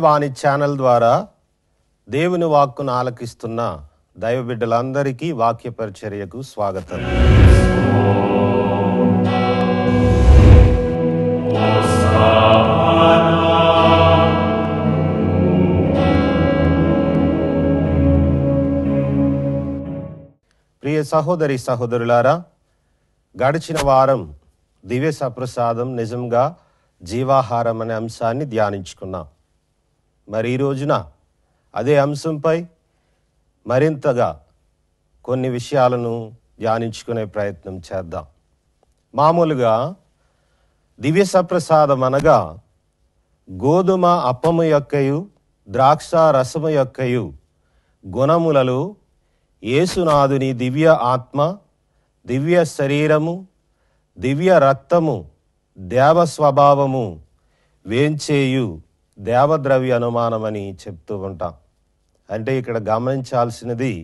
వాణి channel ద్వారా దేవుని వాక్కును ఆలకిస్తున్న దైవ బిడ్డలందరికీ వాక్య పరిచర్యకు స్వాగతం ప్రియ సహోదరి సహోదరులారా గడిచిన వారం దివ్య సప్రసాదం నిజంగా జీవాహారం అనే అంశాన్ని ధ్యానించుకున్నాం మరి ఈ రోజున అదే అంశంపై మరింతగా కొన్ని విషయాలను ధ్యానించుకునే ప్రయత్నం చేద్దాం మామూలుగా దివ్య సప్రసాదం అనగా గోధుమ అప్పము యొక్కయు ద్రాక్ష రసము యొక్కయు గుణములలో యేసునాథుని దివ్య ఆత్మ దివ్య శరీరము దివ్య రక్తము దేవ స్వభావము వేంచేయు దేవద్రవ్య అనుమానమని చెప్తూ ఉంటాం అంటే ఇక్కడ గమనించాల్సినది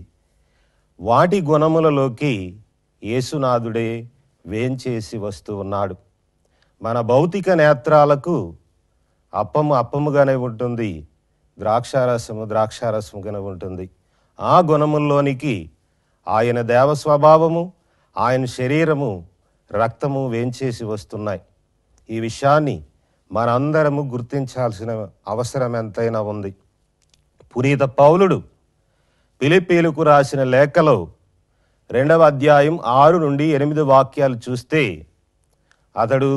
వాటి గుణములలోకి యేసునాథుడే వేంచేసి వస్తూ ఉన్నాడు మన భౌతిక నేత్రాలకు అప్పము అప్పముగానే ఉంటుంది ద్రాక్షారసము ద్రాక్షారసముగానే ఉంటుంది ఆ గుణముల్లోనికి ఆయన దేవ స్వభావము ఆయన శరీరము రక్తము వేంచేసి వస్తున్నాయి ఈ విషయాన్ని మనందరము గుర్తించాల్సిన అవసరం ఎంతైనా ఉంది పునీత పౌలుడు పిలిపీలకు రాసిన లేఖలో రెండవ అధ్యాయం ఆరు నుండి ఎనిమిది వాక్యాలు చూస్తే అతడు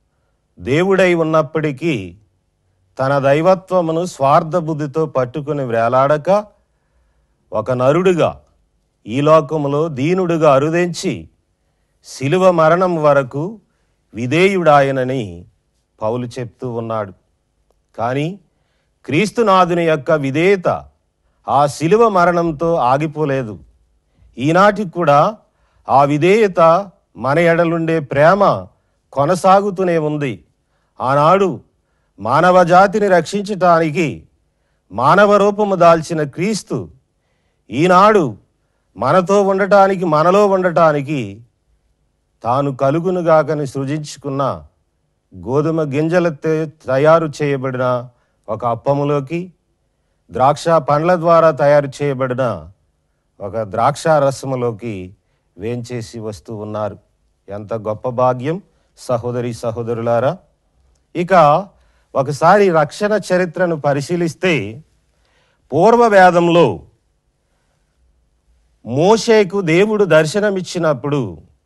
దేవుడై ఉన్నప్పటికీ తన దైవత్వమును స్వార్థ బుద్ధితో పట్టుకుని వేలాడక ఒక నరుడుగా ఈ లోకములో దీనుడుగా అరుదెంచి శిలువ మరణం వరకు విధేయుడాయనని పౌలు చెప్తూ ఉన్నాడు కానీ క్రీస్తునాథుని యొక్క విధేయత ఆ శిలువ మరణంతో ఆగిపోలేదు ఈనాటికి కూడా ఆ విధేయత మన ఎడలుండే ప్రేమ కొనసాగుతూనే ఉంది ఆనాడు మానవ జాతిని రక్షించటానికి మానవ రూపము దాల్చిన క్రీస్తు ఈనాడు మనతో ఉండటానికి మనలో ఉండటానికి తాను కలుగునుగాకని సృజించుకున్న గోధుమ గింజలతో తయారు చేయబడిన ఒక అప్పములోకి ద్రాక్ష పండ్ల ద్వారా తయారు చేయబడిన ఒక ద్రాక్ష రసములోకి వేంచేసి వస్తూ ఉన్నారు ఎంత గొప్ప భాగ్యం సహోదరి సహోదరులారా ఇక ఒకసారి రక్షణ చరిత్రను పరిశీలిస్తే పూర్వ వేదంలో మోషేకు దేవుడు దర్శనమిచ్చినప్పుడు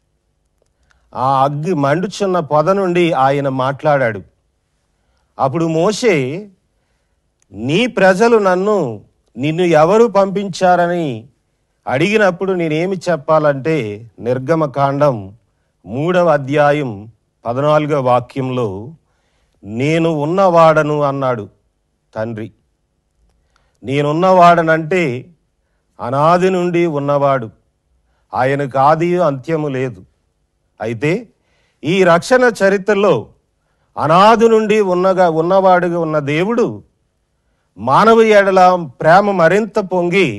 ఆ అగ్గి మండుచున్న పొద నుండి ఆయన మాట్లాడాడు అప్పుడు మోషే నీ ప్రజలు నన్ను నిన్ను ఎవరు పంపించారని అడిగినప్పుడు నేనేమి చెప్పాలంటే నిర్గమకాండం మూడవ అధ్యాయం పద్నాలుగో వాక్యంలో నేను ఉన్నవాడను అన్నాడు తండ్రి నేనున్నవాడనంటే అనాది నుండి ఉన్నవాడు ఆయనకు ఆది అంత్యము లేదు అయితే ఈ రక్షణ చరిత్రలో అనాది నుండి ఉన్నగా ఉన్నవాడుగా ఉన్న దేవుడు మానవ ఎడల ప్రేమ మరింత పొంగి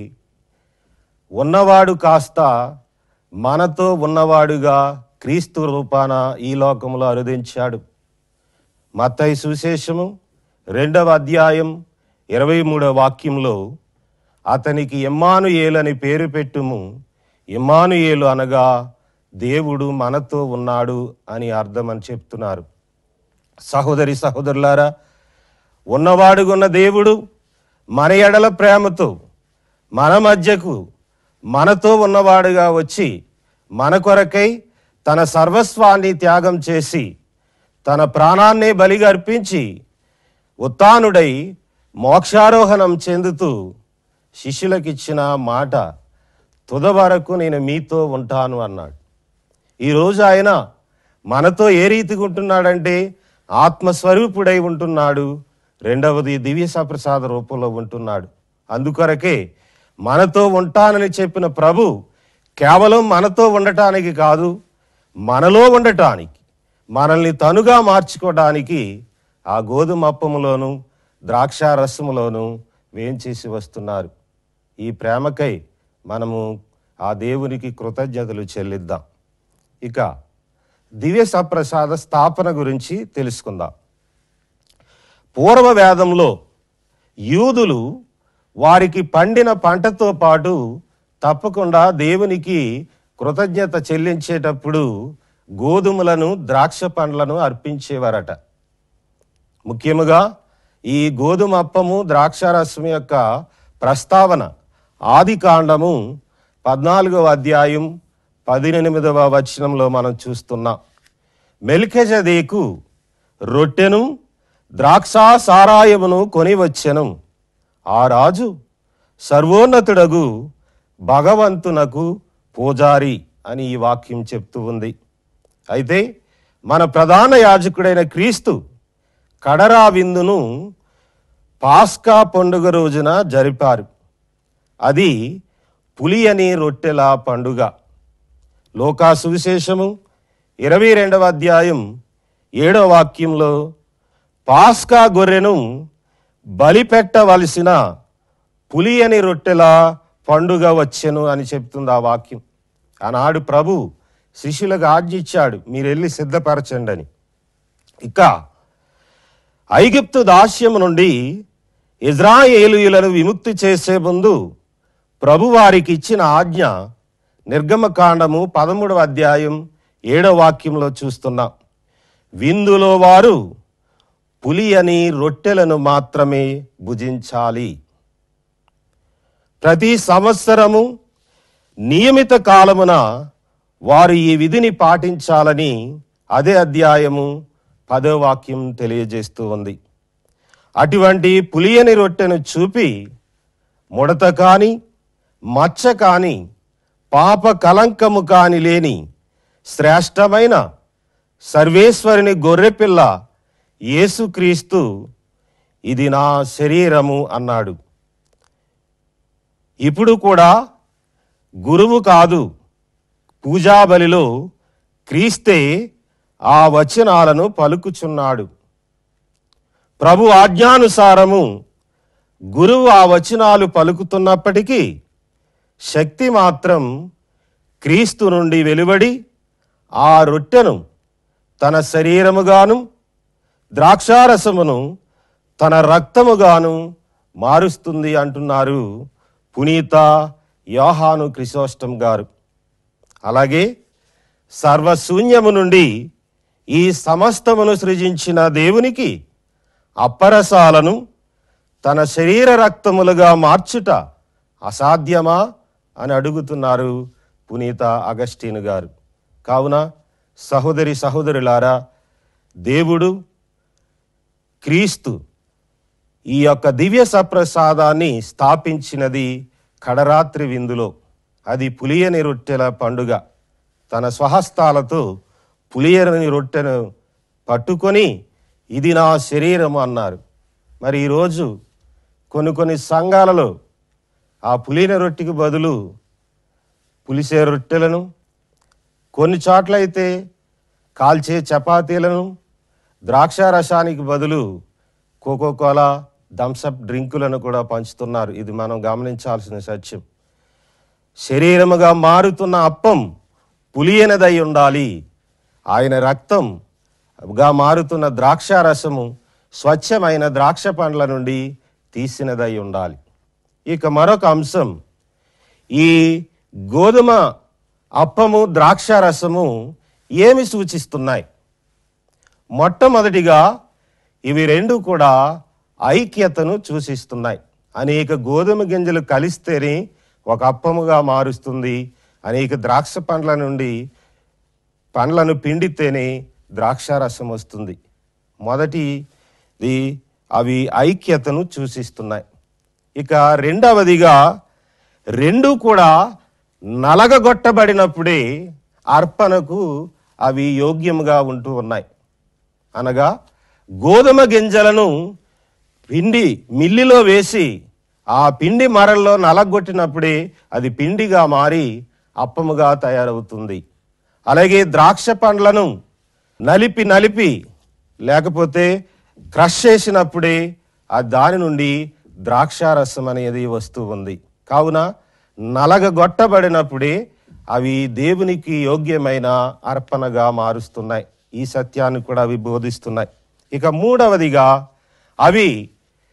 ఉన్నవాడు కాస్త మనతో ఉన్నవాడుగా క్రీస్తు రూపాన ఈ లోకంలో అరుదించాడు మత్తయి సుశేషము రెండవ అధ్యాయం ఇరవై మూడవ వాక్యంలో అతనికి ఇమ్మానుయేలు అని పేరు పెట్టుము ఇమ్మానుయేలు అనగా దేవుడు మనతో ఉన్నాడు అని అర్థమని చెప్తున్నారు సహోదరి సహోదరులారా ఉన్నవాడుగున్న దేవుడు మన ఎడల ప్రేమతో మన మధ్యకు మనతో ఉన్నవాడుగా వచ్చి మన కొరకై తన సర్వస్వాన్ని త్యాగం చేసి తన ప్రాణాన్నే బలిగా అర్పించి ఉత్తానుడై మోక్షారోహణం చెందుతూ శిష్యులకిచ్చిన మాట తుద వరకు నేను మీతో ఉంటాను అన్నాడు ఈరోజు ఆయన మనతో ఏ రీతిగా ఉంటున్నాడంటే ఆత్మస్వరూపుడై ఉంటున్నాడు రెండవది దివ్య సప్రసాద రూపంలో ఉంటున్నాడు అందుకొరకే మనతో ఉంటానని చెప్పిన ప్రభు కేవలం మనతో ఉండటానికి కాదు మనలో ఉండటానికి మనల్ని తనుగా మార్చుకోవడానికి ఆ గోధుమ అప్పములోను ద్రాక్ష రసములోను వేంచేసి వస్తున్నారు ఈ ప్రేమకై మనము ఆ దేవునికి కృతజ్ఞతలు చెల్లిద్దాం ఇక దివ్య సప్రసాద స్థాపన గురించి తెలుసుకుందాం పూర్వ వేదంలో యూదులు వారికి పండిన పంటతో పాటు తప్పకుండా దేవునికి కృతజ్ఞత చెల్లించేటప్పుడు గోధుమలను ద్రాక్ష పండ్లను అర్పించేవారట ముఖ్యముగా ఈ గోధుమ అప్పము ద్రాక్షారసం యొక్క ప్రస్తావన ఆది కాండము పద్నాలుగవ అధ్యాయం పదినెనిమిదవ వచనంలో మనం చూస్తున్నాం మెల్కెజదేకు రొట్టెను ద్రాక్షా సారాయమును కొని వచ్చెను ఆ రాజు సర్వోన్నతుడగు భగవంతునకు పూజారి అని ఈ వాక్యం చెప్తూ ఉంది అయితే మన ప్రధాన యాజకుడైన క్రీస్తు కడరా విందును పాస్కా పండుగ రోజున జరిపారు అది పులియని రొట్టెల పండుగ లోకా సువిశేషము ఇరవై రెండవ అధ్యాయం ఏడవ వాక్యంలో పాస్కా గొర్రెను బలిపెట్టవలసిన పులియని రొట్టెల పండుగ వచ్చెను అని చెప్తుంది ఆ వాక్యం ఆనాడు ప్రభు శిష్యులకు ఆజ్ఞిచ్చాడు మీరు వెళ్ళి సిద్ధపరచండి అని ఇక ఐగుప్తు దాస్యము నుండి ఇజ్రాయేలీయులను విముక్తి చేసే ముందు ప్రభు వారికి ఇచ్చిన ఆజ్ఞ నిర్గమకాండము పదమూడవ అధ్యాయం ఏడవ వాక్యంలో చూస్తున్నాం విందులో వారు పులి అని రొట్టెలను మాత్రమే భుజించాలి ప్రతి సంవత్సరము నియమిత కాలమున వారు ఈ విధిని పాటించాలని అదే అధ్యాయము పదో వాక్యం తెలియజేస్తూ ఉంది అటువంటి పులియని రొట్టెను చూపి ముడత కాని మచ్చ కాని పాప కలంకము కాని లేని శ్రేష్టమైన సర్వేశ్వరుని గొర్రెపిల్ల యేసుక్రీస్తు ఇది నా శరీరము అన్నాడు ఇప్పుడు కూడా గురువు కాదు పూజాబలిలో క్రీస్తే ఆ వచనాలను పలుకుచున్నాడు ప్రభు ఆజ్ఞానుసారము గురువు ఆ వచనాలు పలుకుతున్నప్పటికీ శక్తి మాత్రం క్రీస్తు నుండి వెలువడి ఆ రొట్టెను తన శరీరముగాను ద్రాక్షారసమును తన రక్తముగాను మారుస్తుంది అంటున్నారు పునీత యోహాను క్రిసోస్టం గారు అలాగే సర్వశూన్యము నుండి ఈ సమస్తమును సృజించిన దేవునికి అప్పరసాలను తన శరీర రక్తములుగా మార్చుట అసాధ్యమా అని అడుగుతున్నారు పునీత అగస్టీన్ గారు కావున సహోదరి సహోదరులారా దేవుడు క్రీస్తు ఈ యొక్క దివ్య సప్రసాదాన్ని స్థాపించినది కడరాత్రి విందులో అది పులియని రొట్టెల పండుగ తన స్వహస్తాలతో పులియని రొట్టెను పట్టుకొని ఇది నా శరీరం అన్నారు మరి ఈరోజు కొన్ని కొన్ని సంఘాలలో ఆ పులిన రొట్టెకి బదులు పులిసే రొట్టెలను కొన్ని చోట్లయితే కాల్చే చపాతీలను ద్రాక్ష రసానికి బదులు కోకోకోలా థమ్సప్ డ్రింకులను కూడా పంచుతున్నారు ఇది మనం గమనించాల్సిన సత్యం శరీరముగా మారుతున్న అప్పం పులియనదై ఉండాలి ఆయన రక్తంగా మారుతున్న ద్రాక్ష రసము స్వచ్ఛమైన ద్రాక్ష పండ్ల నుండి తీసినదై ఉండాలి ఇక మరొక అంశం ఈ గోధుమ అప్పము ద్రాక్ష రసము ఏమి సూచిస్తున్నాయి మొట్టమొదటిగా ఇవి రెండు కూడా ఐక్యతను సూచిస్తున్నాయి అనేక గోధుమ గింజలు కలిస్తేనే ఒక అప్పముగా మారుస్తుంది అనేక ద్రాక్ష పండ్ల నుండి పండ్లను పిండితేనే ద్రాక్షారసం వస్తుంది మొదటిది అవి ఐక్యతను సూచిస్తున్నాయి ఇక రెండవదిగా రెండు కూడా నలగగొట్టబడినప్పుడే అర్పణకు అవి యోగ్యముగా ఉంటూ ఉన్నాయి అనగా గోధుమ గింజలను పిండి మిల్లిలో వేసి ఆ పిండి మరల్లో నలగొట్టినప్పుడే అది పిండిగా మారి అప్పముగా తయారవుతుంది అలాగే ద్రాక్ష పండ్లను నలిపి నలిపి లేకపోతే క్రష్ చేసినప్పుడే ఆ దాని నుండి ద్రాక్షారసం అనేది వస్తూ ఉంది కావున నలగగొట్టబడినప్పుడే అవి దేవునికి యోగ్యమైన అర్పణగా మారుస్తున్నాయి ఈ సత్యాన్ని కూడా అవి బోధిస్తున్నాయి ఇక మూడవదిగా అవి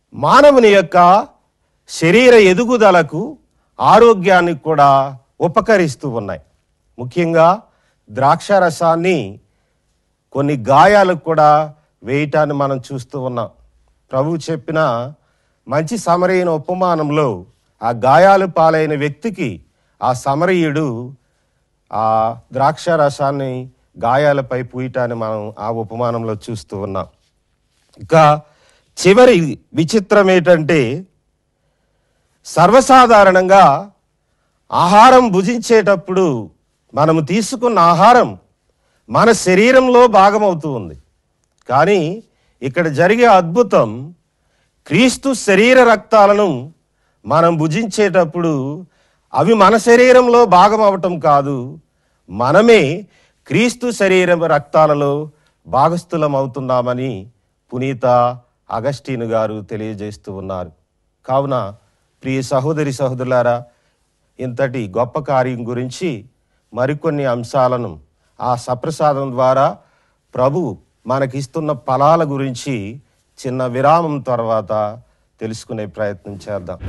మానవుని యొక్క శరీర ఎదుగుదలకు ఆరోగ్యానికి కూడా ఉపకరిస్తూ ఉన్నాయి ముఖ్యంగా ద్రాక్షారసాన్ని కొన్ని గాయాలకు కూడా వేయటాన్ని మనం చూస్తూ ఉన్నాం ప్రభు చెప్పిన మంచి సమరయ్యన ఉపమానంలో ఆ గాయాలు పాలైన వ్యక్తికి ఆ సమరయుడు ఆ ద్రాక్షారసాన్ని గాయాలపై పూయటాన్ని మనం ఆ ఉపమానంలో చూస్తూ ఉన్నాం ఇంకా చివరి విచిత్రం ఏంటంటే సర్వసాధారణంగా ఆహారం భుజించేటప్పుడు మనము తీసుకున్న ఆహారం మన శరీరంలో భాగమవుతూ ఉంది కానీ ఇక్కడ జరిగే అద్భుతం క్రీస్తు శరీర రక్తాలను మనం భుజించేటప్పుడు అవి మన శరీరంలో భాగం అవటం కాదు మనమే క్రీస్తు శరీరం రక్తాలలో భాగస్థులం అవుతున్నామని పునీత అగస్టీను గారు తెలియజేస్తూ ఉన్నారు కావున ప్రియ సహోదరి సహోదరులారా ఇంతటి గొప్ప కార్యం గురించి మరికొన్ని అంశాలను ఆ సప్రసాదం ద్వారా ప్రభు మనకిస్తున్న ఫలాల గురించి చిన్న విరామం తర్వాత తెలుసుకునే ప్రయత్నం చేద్దాం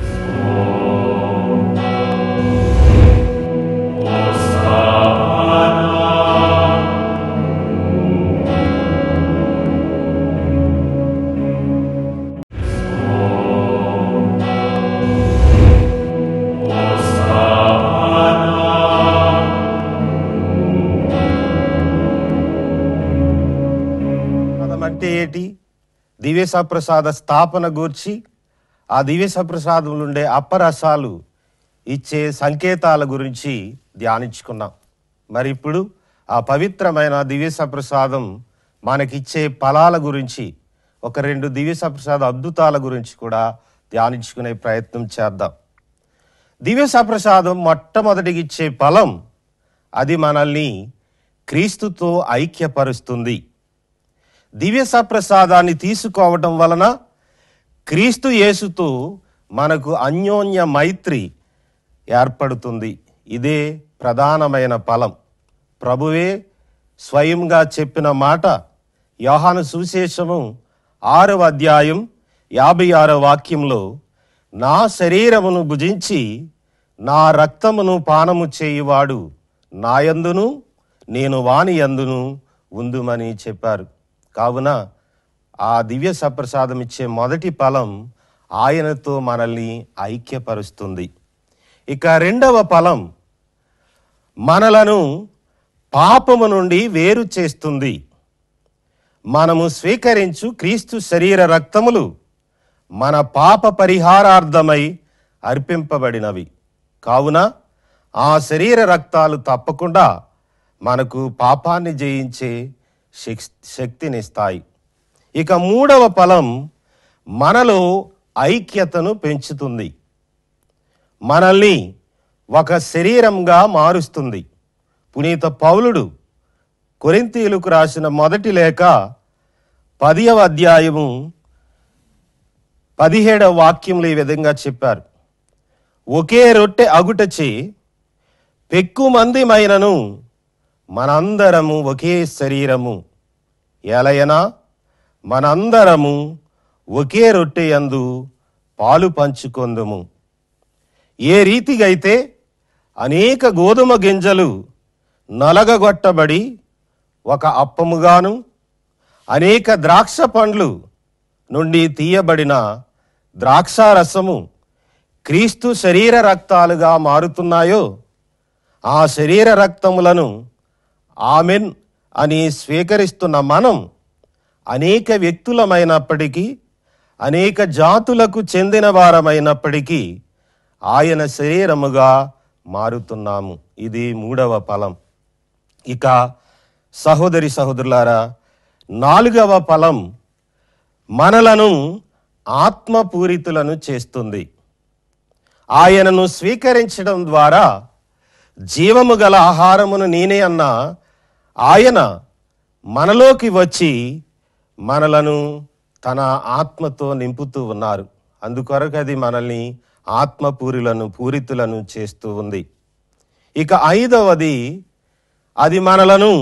ప్రసాదం అంటే ఏంటి దివ్య సప్రసాద స్థాపన గూర్చి ఆ దివ్య సప్రసాదంలో ఉండే అప్పరసాలు ఇచ్చే సంకేతాల గురించి ధ్యానించుకున్నాం మరి ఇప్పుడు ఆ పవిత్రమైన దివ్య సప్రసాదం మనకిచ్చే ఫలాల గురించి ఒక రెండు దివ్య సప్రసాద అద్భుతాల గురించి కూడా ధ్యానించుకునే ప్రయత్నం చేద్దాం దివ్య సప్రసాదం మొట్టమొదటికి ఇచ్చే ఫలం అది మనల్ని క్రీస్తుతో ఐక్యపరుస్తుంది దివ్య సప్రసాదాన్ని తీసుకోవటం వలన క్రీస్తు యేసుతో మనకు అన్యోన్య మైత్రి ఏర్పడుతుంది ఇదే ప్రధానమైన ఫలం ప్రభువే స్వయంగా చెప్పిన మాట యోహాను సువిశేషము ఆరవ అధ్యాయం యాభై ఆరో వాక్యంలో నా శరీరమును భుజించి నా రక్తమును పానము చేయువాడు నాయందును నేను వాని యందును ఉందుమని చెప్పారు కావున ఆ దివ్య సప్రసాదం ఇచ్చే మొదటి ఫలం ఆయనతో మనల్ని ఐక్యపరుస్తుంది ఇక రెండవ ఫలం మనలను పాపము నుండి వేరు చేస్తుంది మనము స్వీకరించు క్రీస్తు శరీర రక్తములు మన పాప పరిహారార్థమై అర్పింపబడినవి కావున ఆ శరీర రక్తాలు తప్పకుండా మనకు పాపాన్ని జయించే శక్- శక్తినిస్తాయి ఇక మూడవ ఫలం మనలో ఐక్యతను పెంచుతుంది మనల్ని ఒక శరీరంగా మారుస్తుంది పునీత పౌలుడు కొరింతీయులకు రాసిన మొదటి లేఖ పదియవ అధ్యాయము పదిహేడవ వాక్యంలో ఈ విధంగా చెప్పారు ఒకే రొట్టె అగుటచే పెక్కు మందిమైనను మనందరము ఒకే శరీరము ఎలయనా మనందరము ఒకే రొట్టె యందు పాలు పంచుకొందుము ఏ రీతిగైతే అనేక గోధుమ గింజలు నలగగొట్టబడి ఒక అప్పముగాను అనేక ద్రాక్ష పండ్లు నుండి తీయబడిన ద్రాక్షారసము క్రీస్తు శరీర రక్తాలుగా మారుతున్నాయో ఆ శరీర రక్తములను ఆమెన్ అని స్వీకరిస్తున్న మనం అనేక వ్యక్తులమైనప్పటికీ అనేక జాతులకు చెందిన వారమైనప్పటికీ ఆయన శరీరముగా మారుతున్నాము ఇది మూడవ ఫలం ఇక సహోదరి సహోదరులారా నాలుగవ ఫలం మనలను ఆత్మపూరితులను చేస్తుంది ఆయనను స్వీకరించడం ద్వారా జీవము గల ఆహారమును నేనే అన్న ఆయన మనలోకి వచ్చి మనలను తన ఆత్మతో నింపుతూ ఉన్నారు అందుకొరకు అది మనల్ని ఆత్మపూరులను పూరితులను చేస్తూ ఉంది ఇక ఐదవది అది మనలను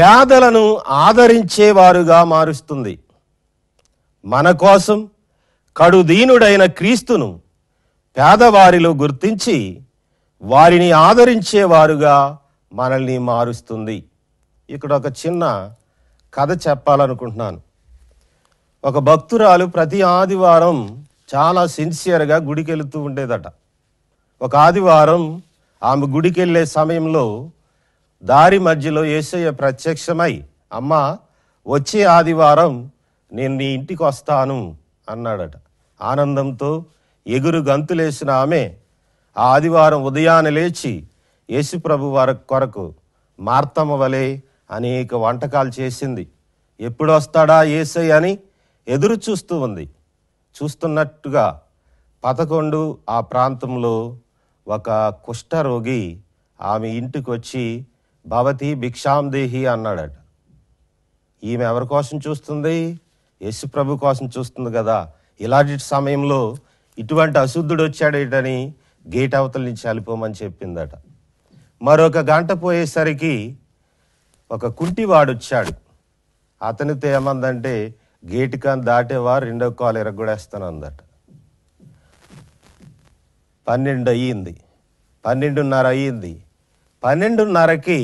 పేదలను ఆదరించేవారుగా మారుస్తుంది మన కోసం కడు దీనుడైన క్రీస్తును పేదవారిలో గుర్తించి వారిని ఆదరించేవారుగా మనల్ని మారుస్తుంది ఇక్కడ ఒక చిన్న కథ చెప్పాలనుకుంటున్నాను ఒక భక్తురాలు ప్రతి ఆదివారం చాలా సిన్సియర్గా గుడికి వెళుతూ ఉండేదట ఒక ఆదివారం ఆమె గుడికి వెళ్ళే సమయంలో దారి మధ్యలో యేసయ్య ప్రత్యక్షమై అమ్మా వచ్చే ఆదివారం నేను నీ ఇంటికి వస్తాను అన్నాడట ఆనందంతో ఎగురు గంతులేసిన ఆమె ఆ ఆదివారం ఉదయాన్నే లేచి యేసుప్రభు వారి కొరకు మార్తమ్మ వలె అనేక వంటకాలు చేసింది ఎప్పుడు వస్తాడా యేసయ్య అని ఎదురు చూస్తూ ఉంది చూస్తున్నట్టుగా పదకొండు ఆ ప్రాంతంలో ఒక కుష్ఠరోగి ఆమె ఇంటికి వచ్చి భవతి భిక్షాందేహి అన్నాడట ఈమె ఎవరి కోసం చూస్తుంది యేసు ప్రభు కోసం చూస్తుంది కదా ఇలాంటి సమయంలో ఇటువంటి అశుద్ధుడు వచ్చాడేటని గేట్ అవతల నుంచి వెళ్ళిపోమని చెప్పిందట మరొక గంట పోయేసరికి ఒక కుంటివాడు వచ్చాడు అతనితో ఏమందంటే గేటు కాని దాటేవా రెండో కాలు ఎరగొడేస్తాను అందట పన్నెండు అయ్యింది పన్నెండున్నర అయ్యింది పన్నెండున్నరకి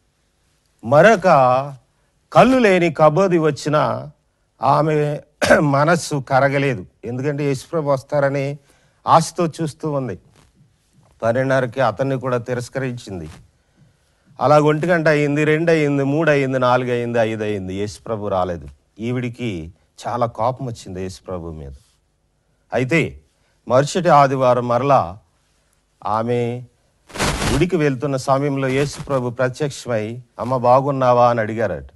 మరొక కళ్ళు లేని కబోది వచ్చిన ఆమె మనస్సు కరగలేదు ఎందుకంటే యేసుప్రభు వస్తారని ఆశతో చూస్తూ ఉంది పన్నెండున్నరకి అతన్ని కూడా తిరస్కరించింది అలా ఒంటి గంట అయింది రెండు అయింది మూడు అయింది నాలుగు అయింది ఐదు అయింది యేసుప్రభు రాలేదు ఈవిడికి చాలా కోపం వచ్చింది యేసుప్రభు మీద అయితే మరుసటి ఆదివారం మరలా ఆమె గుడికి వెళ్తున్న సమయంలో యేసుప్రభు ప్రత్యక్షమై అమ్మ బాగున్నావా అని అడిగారట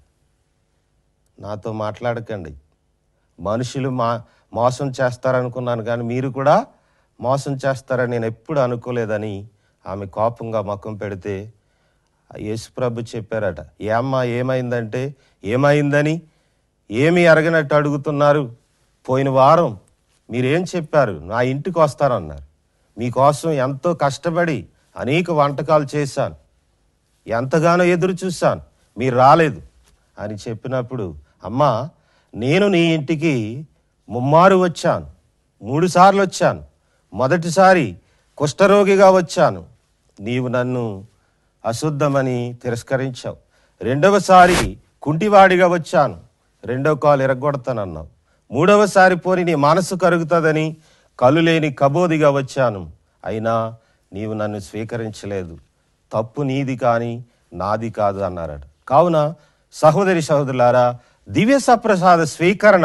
నాతో మాట్లాడకండి మనుషులు మా మోసం చేస్తారనుకున్నాను కానీ మీరు కూడా మోసం చేస్తారని నేను ఎప్పుడు అనుకోలేదని ఆమె కోపంగా మకం పెడితే ఆ యేసుప్రభు చెప్పారట ఏమ్మా ఏమైందంటే ఏమైందని ఏమీ అరగనట్టు అడుగుతున్నారు పోయిన వారం మీరేం చెప్పారు నా ఇంటికి వస్తారన్నారు మీకోసం ఎంతో కష్టపడి అనేక వంటకాలు చేశాను ఎంతగానో ఎదురు చూశాను మీరు రాలేదు అని చెప్పినప్పుడు అమ్మా నేను నీ ఇంటికి ముమ్మారు వచ్చాను మూడు సార్లు వచ్చాను మొదటిసారి కుష్ఠరోగిగా వచ్చాను నీవు నన్ను అశుద్ధమని తిరస్కరించావు రెండవసారి కుంటివాడిగా వచ్చాను రెండో కాలు ఎరగొడతానన్నావు మూడవసారి పోని నీ మనసు కరుగుతుందని కళ్ళు లేని కబోదిగా వచ్చాను అయినా నీవు నన్ను స్వీకరించలేదు తప్పు నీది కానీ నాది కాదు అన్నారట కావున సహోదరి సహోదరులారా దివ్య సప్రసాద స్వీకరణ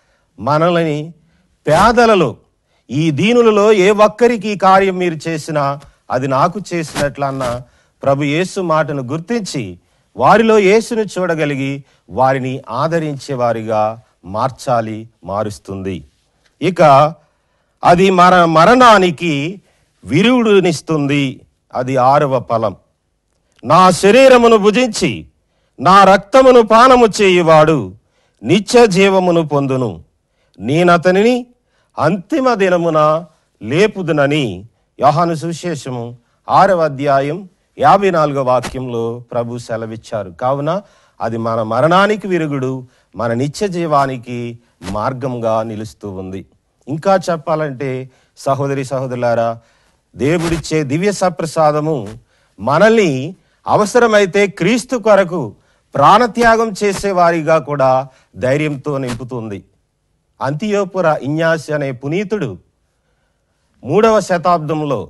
మనల్ని పేదలలో ఈ దీనులలో ఏ ఒక్కరికి ఈ కార్యం మీరు చేసినా అది నాకు చేసినట్లన్న ప్రభు యేసు మాటను గుర్తించి వారిలో యేసును చూడగలిగి వారిని ఆదరించే వారిగా మార్చాలి మారుస్తుంది ఇక అది మర మరణానికి విరుగుడునిస్తుంది అది ఆరవ ఫలం నా శరీరమును భుజించి నా రక్తమును పానము చేయువాడు నిత్య జీవమును పొందును నేనతనిని అంతిమ దినమున లేపుదునని యోహాను సువిశేషము ఆరవ అధ్యాయం యాభై నాలుగో వాక్యంలో ప్రభు సెలవిచ్చారు కావున అది మన మరణానికి విరుగుడు మన నిత్య జీవానికి మార్గంగా నిలుస్తూ ఉంది ఇంకా చెప్పాలంటే సహోదరి సహోదరులారా దేవుడిచ్చే దివ్య సప్రసాదము మనల్ని అవసరమైతే క్రీస్తు కొరకు ప్రాణత్యాగం చేసేవారిగా కూడా ధైర్యంతో నింపుతుంది అంతియోపుర ఇన్యాసి అనే పునీతుడు మూడవ శతాబ్దంలో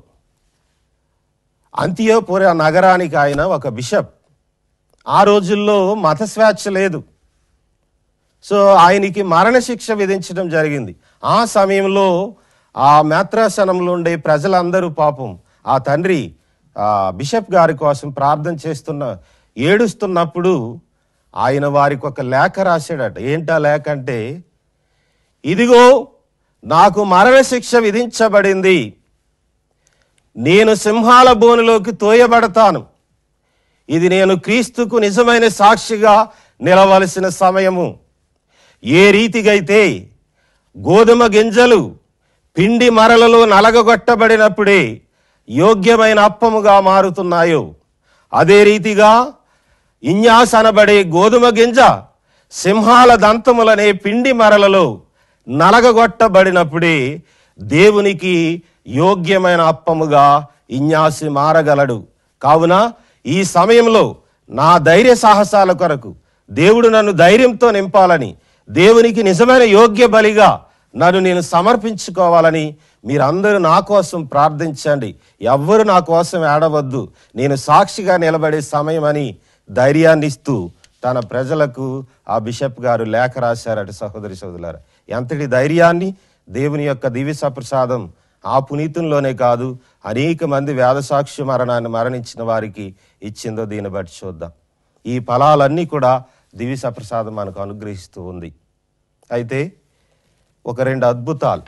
అంతియోపుర నగరానికి ఆయన ఒక బిషప్ ఆ రోజుల్లో మత స్వేచ్ఛ లేదు సో ఆయనకి మరణశిక్ష విధించడం జరిగింది ఆ సమయంలో ఆ మేత్రాసనంలో ఉండే ప్రజలందరూ పాపం ఆ తండ్రి ఆ బిషప్ గారి కోసం ప్రార్థన చేస్తున్న ఏడుస్తున్నప్పుడు ఆయన వారికి ఒక లేఖ రాశాడట ఏంటా లేఖ అంటే ఇదిగో నాకు మరణశిక్ష విధించబడింది నేను సింహాల బోనులోకి తోయబడతాను ఇది నేను క్రీస్తుకు నిజమైన సాక్షిగా నిలవలసిన సమయము ఏ రీతిగైతే గోధుమ గింజలు పిండి మరలలో నలగగొట్టబడినప్పుడే యోగ్యమైన అప్పముగా మారుతున్నాయో అదే రీతిగా ఇన్యాస్ అనబడే గోధుమ గింజ సింహాల దంతములనే పిండి మరలలో నలగగొట్టబడినప్పుడే దేవునికి యోగ్యమైన అప్పముగా ఇన్యాసి మారగలడు కావున ఈ సమయంలో నా ధైర్య సాహసాల కొరకు దేవుడు నన్ను ధైర్యంతో నింపాలని దేవునికి నిజమైన యోగ్య బలిగా నన్ను నేను సమర్పించుకోవాలని మీరందరూ నా కోసం ప్రార్థించండి ఎవ్వరు నా కోసం ఏడవద్దు నేను సాక్షిగా నిలబడే సమయం అని ధైర్యాన్ని ఇస్తూ తన ప్రజలకు ఆ బిషప్ గారు లేఖ రాశారట సహోదరి సోదరులారా ఎంతటి ధైర్యాన్ని దేవుని యొక్క దివ్య ప్రసాదం ఆ పునీతంలోనే కాదు అనేక మంది వేదసాక్షి మరణాన్ని మరణించిన వారికి ఇచ్చిందో దీన్ని బట్టి చూద్దాం ఈ ఫలాలన్నీ కూడా దివ్య ప్రసాదం మనకు అనుగ్రహిస్తూ ఉంది అయితే ఒక రెండు అద్భుతాలు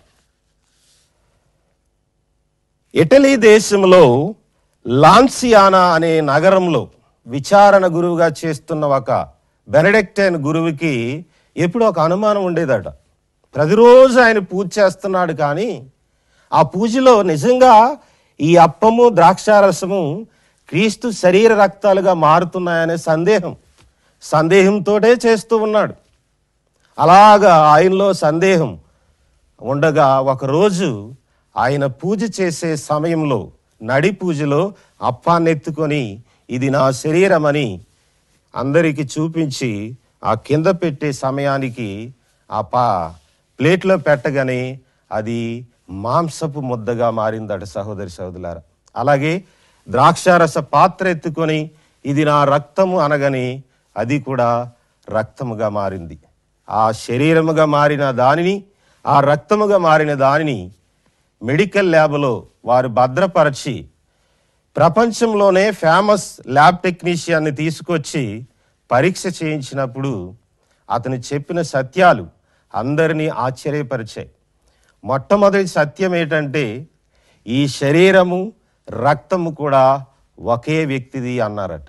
ఇటలీ దేశంలో లాన్సియానా అనే నగరంలో విచారణ గురువుగా చేస్తున్న ఒక బెనడెక్టైన్ గురువుకి ఎప్పుడు ఒక అనుమానం ఉండేదట ప్రతిరోజు ఆయన పూజ చేస్తున్నాడు కానీ ఆ పూజలో నిజంగా ఈ అప్పము ద్రాక్షారసము క్రీస్తు శరీర రక్తాలుగా మారుతున్నాయనే సందేహం సందేహంతోటే చేస్తూ ఉన్నాడు అలాగా ఆయనలో సందేహం ఉండగా ఒకరోజు ఆయన పూజ చేసే సమయంలో నడి పూజలో అప్పాన్ని ఎత్తుకొని ఇది నా శరీరం అని అందరికీ చూపించి ఆ కింద పెట్టే సమయానికి ఆ పా ప్లేట్లో పెట్టగానే అది మాంసపు ముద్దగా మారిందట సహోదరి సహోదరులారా అలాగే ద్రాక్షారస పాత్ర ఎత్తుకొని ఇది నా రక్తము అనగానే అది కూడా రక్తముగా మారింది ఆ శరీరముగా మారిన దానిని ఆ రక్తముగా మారిన దానిని మెడికల్ ల్యాబ్లో వారు భద్రపరచి ప్రపంచంలోనే ఫేమస్ ల్యాబ్ టెక్నీషియన్ని తీసుకొచ్చి పరీక్ష చేయించినప్పుడు అతను చెప్పిన సత్యాలు అందరినీ ఆశ్చర్యపరిచాయి మొట్టమొదటి సత్యం ఏంటంటే ఈ శరీరము రక్తము కూడా ఒకే వ్యక్తిది అన్నారట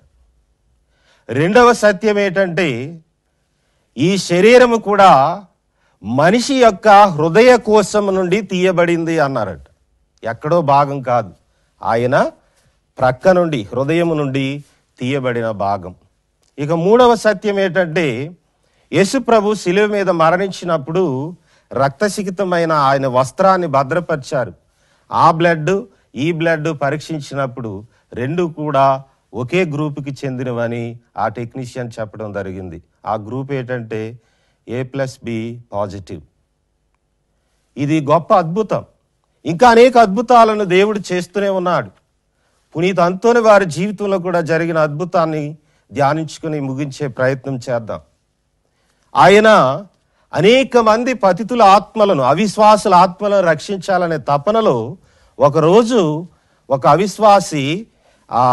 రెండవ సత్యం ఏంటంటే ఈ శరీరము కూడా మనిషి యొక్క హృదయ కోశం నుండి తీయబడింది అన్నారట ఎక్కడో భాగం కాదు ఆయన ప్రక్క నుండి హృదయం నుండి తీయబడిన భాగం ఇక మూడవ సత్యం ఏంటంటే యేసు ప్రభు శిలువ మీద మరణించినప్పుడు రక్తసికితమైన ఆయన వస్త్రాన్ని భద్రపరిచారు ఆ బ్లడ్ ఈ బ్లడ్ పరీక్షించినప్పుడు రెండు కూడా ఒకే గ్రూపుకి చెందినవని ఆ టెక్నీషియన్ చెప్పడం జరిగింది ఆ గ్రూప్ ఏంటంటే ఏ ప్లస్ బి పాజిటివ్ ఇది గొప్ప అద్భుతం ఇంకా అనేక అద్భుతాలను దేవుడు చేస్తూనే ఉన్నాడు పునీత్ అంతోని వారి జీవితంలో కూడా జరిగిన అద్భుతాన్ని ధ్యానించుకుని ముగించే ప్రయత్నం చేద్దాం ఆయన అనేక మంది పతితుల ఆత్మలను అవిశ్వాసుల ఆత్మలను రక్షించాలనే తపనలో ఒకరోజు ఒక అవిశ్వాసి ఆ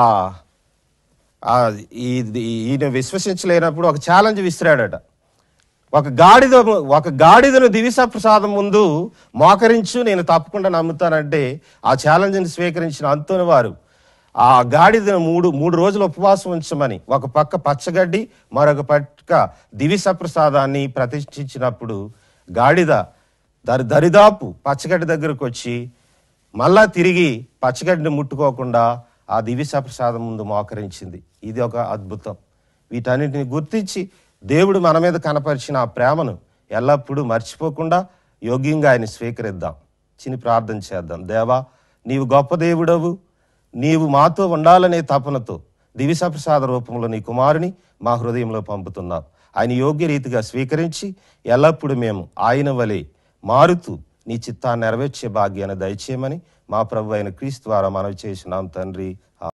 ఆ, ఈ- ఈయన విశ్వసించలేనప్పుడు ఒక ఛాలెంజ్ విసిరాడట ఒక గాడిద ఒక గాడిదను దివిస ప్రసాదం ముందు మోకరించు నేను తప్పకుండా నమ్ముతానంటే ఆ ఛాలెంజ్ని స్వీకరించిన అంతోని వారు ఆ గాడిదను మూడు మూడు రోజులు ఉపవాసం ఉంచమని ఒక పక్క పచ్చగడ్డి మరొక పక్క దివిస ప్రసాదాన్ని ప్రతిష్ఠించినప్పుడు గాడిద దరి దరిదాపు పచ్చగడ్డి దగ్గరకు వచ్చి మళ్ళా తిరిగి పచ్చగడ్డిని ముట్టుకోకుండా ఆ దివిస ప్రసాదం ముందు మోకరించింది ఇది ఒక అద్భుతం వీటన్నిటిని గుర్తించి దేవుడు మన మీద కనపరిచిన ఆ ప్రేమను ఎల్లప్పుడూ మర్చిపోకుండా యోగ్యంగా ఆయన స్వీకరిద్దాం చిని ప్రార్థన చేద్దాం దేవా నీవు గొప్ప దేవుడవు నీవు మాతో ఉండాలనే తపనతో దివిస ప్రసాద రూపంలో నీ కుమారుని మా హృదయంలో పంపుతున్నావు ఆయన యోగ్య రీతిగా స్వీకరించి ఎల్లప్పుడూ మేము ఆయన వలె మారుతూ నీ చిత్తాన్ని నెరవేర్చే భాగ్యాన్ని దయచేయమని మా ప్రభు అయిన క్రీస్తు ద్వారా మనవి చేసినాం తండ్రి